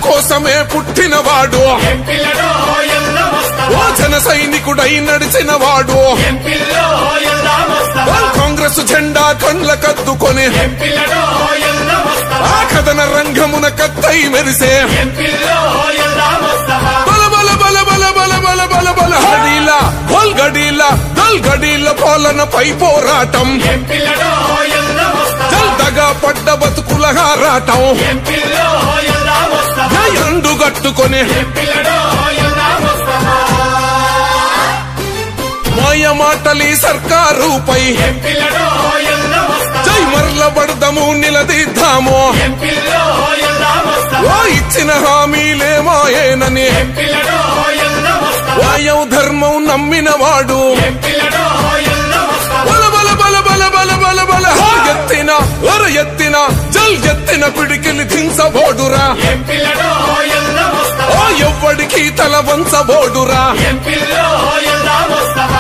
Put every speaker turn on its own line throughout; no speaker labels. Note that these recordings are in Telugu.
కోసమే పుట్టినవాడు
ఎంపీలలో ఎల్ల
ఓ
వస్తావా
జన సైనికుడై నడిచినవాడు
ఎంపీల్లో ఎల్లా
ఓ
వస్తావా
కాంగ్రెస్ జెండా కండ్ల కద్దుకొని
ఎంపీలలో ఎల్ల వస్తావా
ఆ కథన రంగమున కత్తై మెరిసే
ఎంపీల్లో ఎల్లా వస్తావా
బల బల బల బల బల బల బల బల హడీల బల్ గడీల దల్ గడీల పాలనపై పోరాటం
ఎంపీలలో ఎల్ల వస్తావా
జల్దగా పడ్డ బతుకుల హారాటం
ఎంపీల్లో ఎల్లా వస్తావా
ఎండు గట్టుకొని
ఎంపీలలో ఎల్లా వస్తావా
మాయ మాటలి సర్కారుపై
ఎంపీలలో ఎల్ల వస్తావా
జై మరల పడదము నిలదీద్దాము
ఎంపీల్లో ఎల్లా వస్తావా
ఓ ఇచ్చిన హామీలే మాయేనని
ఎంపీలలో ఎల్ల వస్తావా
వాయవు ధర్మం నమ్మినవాడు
ఎంపీలలో ఎల్ల వస్తావా
బల బల బల బల బల బల బల హో ఎత్తిన ఒర ఎత్తిన జల్ ఎత్తిన పిడికిలి దించబోడురా
ఎంపీలలో ఎల్ల వస్తావా
ఓ ఎవ్వడికి తల వంచబోడురా
ఎంపీల్లో ఎల్లా వస్తావా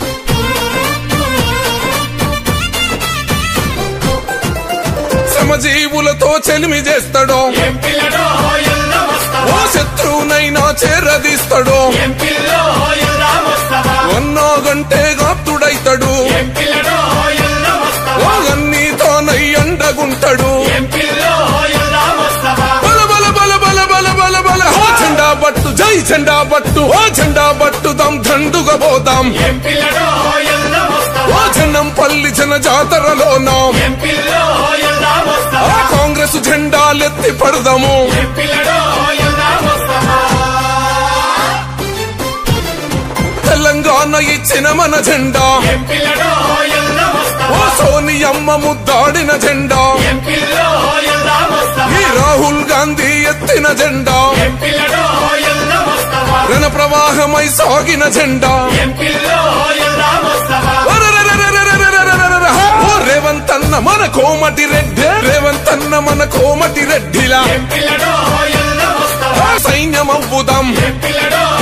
శ్రమజీవులతో చెలిమి చేస్తాడో
ఎంపీలలో ఎల్ల వస్తావా
ఓ శత్రువునైనా చేరదీస్తాడో
ఎంపీల్లో ఎల్లా వస్తావా
అన్నా గంటే గాప్తుడైతాడు
ఎంపీలలో ఎల్ల వస్తావా
ఓ అన్నీతోనై అండగుంటాడు
ఎంపీల్లో ఎల్లా వస్తావా
బల బల బల బల బల బల బల ఓ జెండా బట్టు జై జెండా బట్టు ఓ జెండా బట్టు దం దండుగా పోదాం
ఎంపీలలో ఎల్ల వస్తావా
ఓ జనం పల్లి జన జాతరలోనా
ఎంపీల్లో ఎల్లా
ఆ
వస్తావా
కాంగ్రెస్ జెండాలెత్తి పడదాము
ఎంపీలలో ఎల్లా వస్తావా
తెలంగాణ ఇచ్చిన మన జెండా
ఎంపీలలో ఎల్ల
ఓ
వస్తావా
సోనియమ్మ ముద్దాడిన జెండా
ఎంపీల్లో ఎల్లా వస్తావా
ఈ రాహుల్ గాంధీ ఎత్తిన జెండా
ఎంపీలలో ఎల్ల వస్తావా
రణ ప్రవాహమై సాగిన జెండా
ఎంపీల్లో ఎల్లా వస్తావా
ఒరరరరరరరరరరరర. ఓ రేవంత్ అన్న మన కోమటి రెడ్డి రేవంత్ అన్న మన కోమటి రెడ్డిలా
ఎంపీలలో ఎల్ల వస్తావా
ఆ సైన్యం అవ్వుదాం
ఎంపీలలో